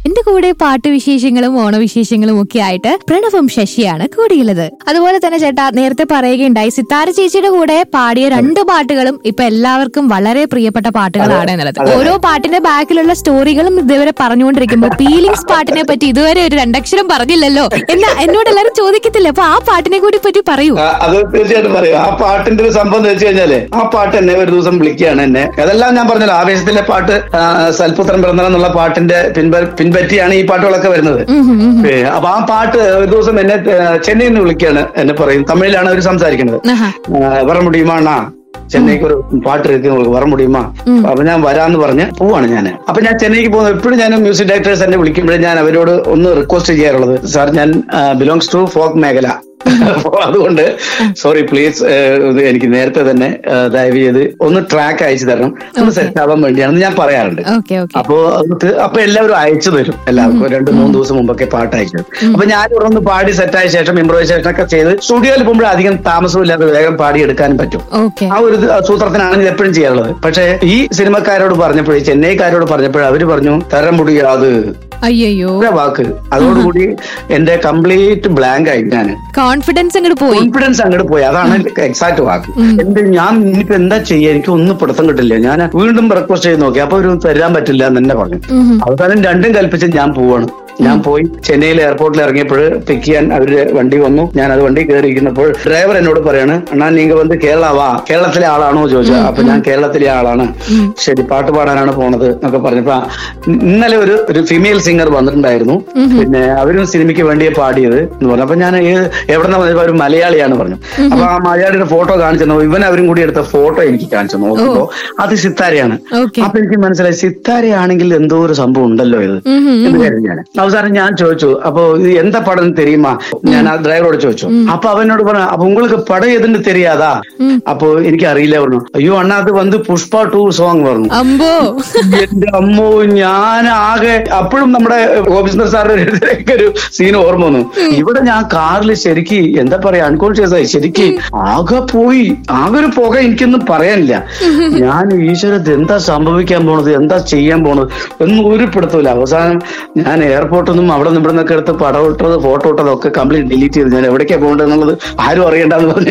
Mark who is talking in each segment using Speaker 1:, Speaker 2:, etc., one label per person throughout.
Speaker 1: എന്റെ കൂടെ പാട്ടുവിശേഷങ്ങളും ഓണവിശേഷങ്ങളും ഒക്കെ ആയിട്ട് പ്രണവം ശശിയാണ് കൂടിയുള്ളത് അതുപോലെ തന്നെ ചേട്ടാ നേരത്തെ പറയുകയുണ്ടായി സിത്താര ചേച്ചിയുടെ കൂടെ പാടിയ രണ്ട് പാട്ടുകളും ഇപ്പൊ എല്ലാവർക്കും വളരെ പ്രിയപ്പെട്ട പാട്ടുകളാണ് എന്നുള്ളത് ഓരോ പാട്ടിന്റെ ബാക്കിലുള്ള സ്റ്റോറികളും ഇതുവരെ പറഞ്ഞുകൊണ്ടിരിക്കുമ്പോൾ ഫീലിങ്സ് പാട്ടിനെ പറ്റി ഇതുവരെ ഒരു രണ്ടക്ഷരം പറഞ്ഞില്ലല്ലോ എന്നാ എന്നോട് എല്ലാരും ചോദിക്കത്തില്ല അപ്പൊ ആ പാട്ടിനെ കൂടി പറ്റി പറയൂ
Speaker 2: ആ, അത് തീർച്ചയായിട്ടും പറയും ആ പാട്ടിന്റെ ഒരു സംഭവം എന്ന് വെച്ച് കഴിഞ്ഞാല് ആ പാട്ട് എന്നെ ഒരു ദിവസം വിളിക്കുകയാണ് എന്നെ അതെല്ലാം ഞാൻ പറഞ്ഞല്ലോ ആവേശത്തിലെ പാട്ട് ആ, സൽപുത്രൻ പിറന്നൽ എന്നുള്ള പാട്ടിന്റെ പിൻപ പിൻപറ്റിയാണ് ഈ പാട്ടുകളൊക്കെ വരുന്നത് ഏ, അപ്പൊ ആ പാട്ട് ഒരു ദിവസം എന്നെ ഏ, ചെന്നൈയിൽ നിന്ന് വിളിക്കുകയാണ് എന്നെ പറയും തമിഴിലാണ് അവർ സംസാരിക്കുന്നത്
Speaker 1: ആഹാ.
Speaker 2: ആ, വര മുടിയുമാണാ ചെന്നൈക്ക് ഒരു പാട്ട് ഇருக்கு உங்களுக்கு വര മുടിയുമാ അപ്പൊ ഞാൻ വരാന്ന് പറഞ്ഞ് പോവാണ് ഞാൻ അപ്പൊ ഞാൻ ചെന്നൈക്ക് പോകുന്നത് എപ്പോഴും ഞാൻ മ്യൂസിക് ഡയറക്ടേഴ്സ് എന്നെ വിളിക്കുമ്പോഴേ ഞാൻ അവരോട് ഒന്ന് റിക്വസ്റ്റ് ചെയ്യാറുള്ളത് സാർ ഞാൻ ബിലോങ്സ് ടു ഫോക്ക് മേഖല അപ്പൊ അതുകൊണ്ട് സോറി പ്ലീസ് എനിക്ക് നേരത്തെ തന്നെ ആ, ദയവ് ചെയ്ത് ഒന്ന് ട്രാക്ക് അയച്ചു തരണം ഒന്ന് സെറ്റ് ആവാൻ വേണ്ടിയാണെന്ന് ഞാൻ പറയാറുണ്ട്
Speaker 1: ഓക്കെ ഓക്കെ
Speaker 2: അപ്പോ അത് അപ്പൊ എല്ലാവരും അയച്ചു തരും എല്ലാവർക്കും രണ്ട് മൂന്ന് ദിവസം മുമ്പൊക്കെ പാട്ട് അയച്ചു തരും അപ്പൊ ഞാൻ ഇവിടെ ഒന്ന് പാടി സെറ്റായ ശേഷം ഇംപ്രവൈസേഷൻ ഒക്കെ ചെയ്ത് സ്റ്റുഡിയോയിൽ പോകുമ്പോൾ അധികം താമസമില്ലാതെ വേഗം പാടി എടുക്കാൻ പറ്റും
Speaker 1: ഓക്കെ
Speaker 2: ആ ഒരു ഇത് സൂത്രത്തിനാണ് ഇത് എപ്പോഴും ചെയ്യാറുള്ളത് പക്ഷേ ഈ സിനിമക്കാരോട് പറഞ്ഞപ്പോഴേ ചെന്നൈക്കാരോട് പറഞ്ഞപ്പോഴേ അവര് പറഞ്ഞു തരം മുടിയാത്
Speaker 1: അയ്യോ
Speaker 2: ഒരേ വാക്ക് അതോടുകൂടി എന്റെ കംപ്ലീറ്റ് ബ്ലാങ്ക് ആയി ഞാൻ
Speaker 1: കോൺഫിഡൻസ് അങ്ങോട്ട് പോയി
Speaker 2: കോൺഫിഡൻസ് അങ്ങോട്ട് പോയി അതാണ് എക്സാക്ട് വാക്ക് എന്ത് ഞാൻ ഇനിയിപ്പോ എന്താ ചെയ്യാ എനിക്ക് ഒന്നും പിടുത്തം കിട്ടില്ല ഞാൻ വീണ്ടും റിക്വസ്റ്റ് ചെയ്ത് നോക്കി അപ്പൊ ഒരു തരാൻ പറ്റില്ല എന്ന് തന്നെ പറഞ്ഞു അവസാനം രണ്ടും കൽപ്പിച്ച് ഞാൻ പോവാണ് ഞാൻ പോയി ചെന്നൈയിൽ എയർപോർട്ടിൽ ഇറങ്ങിയപ്പോൾ പിക്ക് ചെയ്യാൻ അവര് വണ്ടി വന്നു ഞാൻ അത് വണ്ടി കയറിയിരിക്കുന്നപ്പോൾ ഡ്രൈവർ എന്നോട് പറയാണ് അണ്ണാ നീങ്ക വന്ന് കേരള വാ കേരളത്തിലെ ആളാണോ ചോദിച്ചു അപ്പൊ ഞാൻ കേരളത്തിലെ ആളാണ് ശരി പാട്ട് പാടാനാണ് പോണത് എന്നൊക്കെ പറഞ്ഞപ്പോ ആ, ഇന്നലെ ഒരു ഒരു ഫീമെയിൽ സിംഗർ വന്നിട്ടുണ്ടായിരുന്നു പിന്നെ അവരും സിനിമയ്ക്ക് വേണ്ടിയേ പാടിയത് എന്ന് പറഞ്ഞു അപ്പൊ ഞാൻ എവിടെ നിന്ന് ഒരു മലയാളിയാണ് പറഞ്ഞു അപ്പൊ ആ മലയാളിയുടെ ഫോട്ടോ കാണിച്ചു തന്നു ഇവൻ അവരും കൂടി എടുത്ത ഫോട്ടോ എനിക്ക് കാണിച്ചു നോക്കുമ്പോ അത് സിത്താരയാണ്
Speaker 1: ഓക്കെ
Speaker 2: അപ്പൊ എനിക്ക് മനസ്സിലായി സിത്താരയാണെങ്കിൽ എന്തോ ഒരു സംഭവം ഉണ്ടല്ലോ ഇത് എന്ന് കരുതി ഞാൻ അവസാനം ഞാൻ ചോദിച്ചു അപ്പൊ ഇത് എന്താ പടം തെരയുമാ ഞാൻ ആ ഡ്രൈവറോട് ചോദിച്ചു അപ്പൊ അവനോട് പറഞ്ഞു അപ്പൊ உங்களுக்கு പടം ഏതിന്റെ தெரியாதா അപ്പൊ എനിക്ക് അറിയില്ല പറഞ്ഞു അയ്യോ അണ്ണാ അത് വന്ന് പുഷ്പ ടു സോങ് പറഞ്ഞു
Speaker 1: അമ്പോ
Speaker 2: എന്റെ അമ്മോ ഞാൻ ആകെ അപ്പോഴും നമ്മുടെ ഗോപിസുന്ദർ സാറിന്റെ ഒരു സീൻ ഓർമ്മ വന്നു ഇവിടെ ഞാൻ കാറിൽ ശരിക്ക് എന്താ പറയാ അൺകോൺഷ്യസ് ആയി ശരിക്ക് ആകെ പോയി ആകെ ഒരു പുക എനിക്കൊന്നും പറയാനില്ല ഞാൻ ഈശ്വരത്ത് എന്താ സംഭവിക്കാൻ പോണത് എന്താ ചെയ്യാൻ പോണത് ഒന്നും ഒരു പിടുത്തമില്ല അവസാനം ഞാൻ എയർപോർട്ടിൽ നിന്നും അവിടെ നിന്ന് ഇവിടെ നിന്നൊക്കെ എടുത്ത് പടം ഇട്ടത് ഫോട്ടോ ഇട്ടത് ഒക്കെ കംപ്ലീറ്റ് ഡിലീറ്റ് ചെയ്തു ഞാൻ എവിടേക്കാ പോകേണ്ടത് എന്നുള്ളത് ആരും അറിയണ്ടെന്ന് പറഞ്ഞു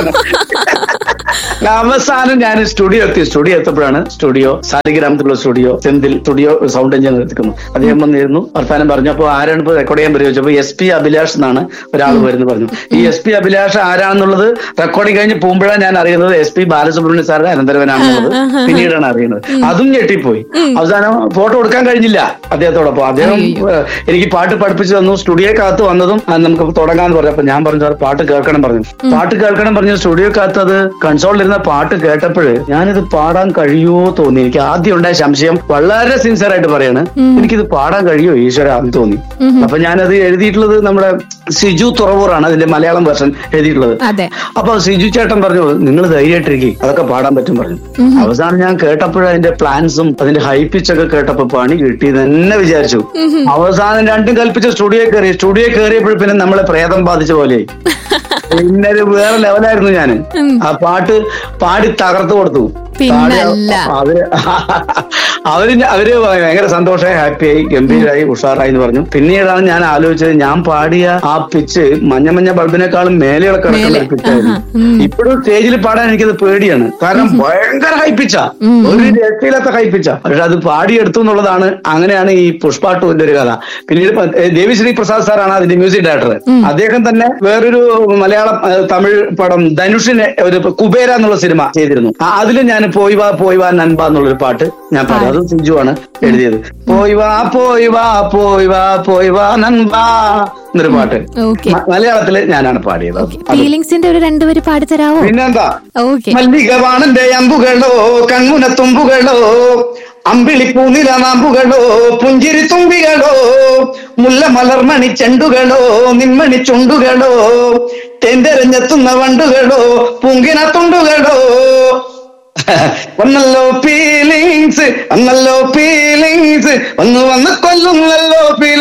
Speaker 2: അവസാനം ഞാൻ സ്റ്റുഡിയോ എത്തി സ്റ്റുഡിയോ എത്തപ്പോഴാണ് സ്റ്റുഡിയോ സാലിഗ്രാമത്തിലുള്ള studio Senthil studio sound engineer എത്തിക്കുന്നു അദ്ദേഹം വന്നിരുന്നു വർത്താനം പറഞ്ഞു അപ്പോൾ ആരാണ് ഇപ്പോൾ റെക്കോർഡ് ചെയ്യാൻ പറ്റുമോ ചോദിച്ചപ്പോൾ എസ് പി അഭിലാഷ് എന്നാണ് ഒരാൾ വരുന്നു പറഞ്ഞു ഈ എസ് പി അഭിലാഷ് ആരാണെന്നുള്ളത് റെക്കോർഡിംഗ് കഴിഞ്ഞ് പോകുമ്പോഴാണ് ഞാൻ അറിയുന്നത് എസ് പി ബാലസുബ്രഹ്മണ്യ സാറിന്റെ അനന്തരവനാണെന്നുള്ളത് പിന്നീടാണ് അറിയുന്നത് അതും ഞെട്ടിപ്പോയി അവസാനം ഫോട്ടോ എടുക്കാൻ കഴിഞ്ഞില്ല അദ്ദേഹത്തോടൊപ്പം അദ്ദേഹം ഏഹ്, എനിക്ക് പാട്ട് പഠിപ്പിച്ചു തന്നു സ്റ്റുഡിയോക്കകത്ത് വന്നതും ആ, നമുക്ക് തുടങ്ങാന്ന് പറഞ്ഞു അപ്പൊ ഞാൻ പറഞ്ഞു സാർ പാട്ട് കേൾക്കണം പറഞ്ഞു പാട്ട് കേൾക്കണം പറഞ്ഞു സ്റ്റുഡിയോക്കകത്ത് അത് കൺസോളിലിരുന്ന പാട്ട് കേട്ടപ്പോൾ ഞാനിത് പാടാൻ കഴിയുമോ തോന്നി എനിക്ക് ആദ്യം ഉണ്ടായ സംശയം വളരെ സിൻസിയർ ആയിട്ട് പറയാണ് എനിക്കിത് പാടാൻ കഴിയുമോ ഈശ്വര എന്ന് തോന്നി അപ്പൊ ഞാനത് എഴുതിയിട്ടുള്ളത് നമ്മുടെ സിജു തുറവൂറാണ് അതിന്റെ മലയാളം വെർഷൻ എഴുതിയിട്ടുള്ളത്
Speaker 1: അതെ
Speaker 2: അപ്പൊ സിജു ചേട്ടൻ പറഞ്ഞു നിങ്ങൾ ധൈര്യമായിട്ടിരിക്കും അതൊക്കെ പാടാൻ പറ്റും പറഞ്ഞു അവസാനം ഞാൻ കേട്ടപ്പോഴും അതിന്റെ പ്ലാൻസും അതിന്റെ ഹൈ പിച്ച് ഒക്കെ കേട്ടപ്പോ പണി കിട്ടി തന്നെ വിചാരിച്ചു അവസാനം രണ്ടും കൽപ്പിച്ച സ്റ്റുഡിയോ കയറി സ്റ്റുഡിയോ കയറിയപ്പോൾ പിന്നെ നമ്മളെ പ്രേതം ബാധിച്ച പോലെ പിന്നെ ഒരു വേറെ ലെവലായിരുന്നു ഞാൻ ആ പാട്ട് പാടി തകർത്ത് കൊടുത്തു
Speaker 1: പിന്നല്ല.
Speaker 2: അവര് അവര് ഞ- അവര് ഭയങ്കര സന്തോഷമായി ഹാപ്പിയായി ഗംഭീരമായി ഉഷാറായി എന്ന് പറഞ്ഞു പിന്നീടാണ് ഞാൻ ആലോചിച്ചത് ഞാൻ പാടിയ ആ പിച്ച് മഞ്ഞ മഞ്ഞ ബൾബിനേക്കാളും മേലെയുള്ള കിടക്കുന്ന ഒരു പിച്ചായിരുന്നു ഇപ്പോഴും സ്റ്റേജിൽ പാടാൻ എനിക്കത് പേടിയാണ് കാരണം ഭയങ്കര ഹൈപ്പിച്ച ഒരു രക്ഷയില്ലാത്ത ഹൈപ്പിച്ച പക്ഷെ അത് പാടിയെടുത്തു എന്നുള്ളതാണ് അങ്ങനെയാണ് ഈ പുഷ്പാട്ടുവിന്റെ ഒരു കഥ പിന്നീട് പ- ഏ, ദേവിശ്രീ പ്രസാദ് സാറാണ് അതിന്റെ മ്യൂസിക് ഡയറക്ടർ അദ്ദേഹം തന്നെ വേറൊരു മലയാളം ഏ, തമിഴ് പടം ധനുഷിനെ ഒരു കുബേര എന്നുള്ള സിനിമ ചെയ്തിരുന്നു അതിൽ ഞാൻ പോയി വാ പോയി വാ നൻപ എന്നുള്ളൊരു പാട്ട് ഞാൻ പാടി അത് സിജു ആണ് എഴുതിയത് പോയി വാ പോയി വാ പോയി വാ പോയി വാ നൻപ എന്നൊരു പാട്ട്
Speaker 1: ഓക്കെ
Speaker 2: മ- മലയാളത്തില് ഞാനാണ് പാടിയത് അത്.
Speaker 1: ഫീലിങ്സിന്റെ ഒരു രണ്ടുപേര് പാടിത്തരാവോ
Speaker 2: പിന്നെന്താ
Speaker 1: ഓക്കെ
Speaker 2: മല്ലികവാണന്റെ അമ്പുകളോ കൺമുന തുമ്പുകളോ അമ്പിളിപ്പൂനില നാമ്പുകളോ പുഞ്ചിരി തുമ്പികളോ മുല്ല മലർമണി ചെണ്ടുകളോ നിന്മണി ചുണ്ടുകളോ തെന്തെരഞ്ഞെത്തുന്ന വണ്ടുകളോ പൂങ്കിന തുണ്ടുകളോ വന്നല്ലോ ഫീലിങ്സ് വന്നല്ലോ ഫീലിങ്സ് വന്നു വന്ന് കൊല്ലുന്നല്ലോ ഫീലിങ്സ്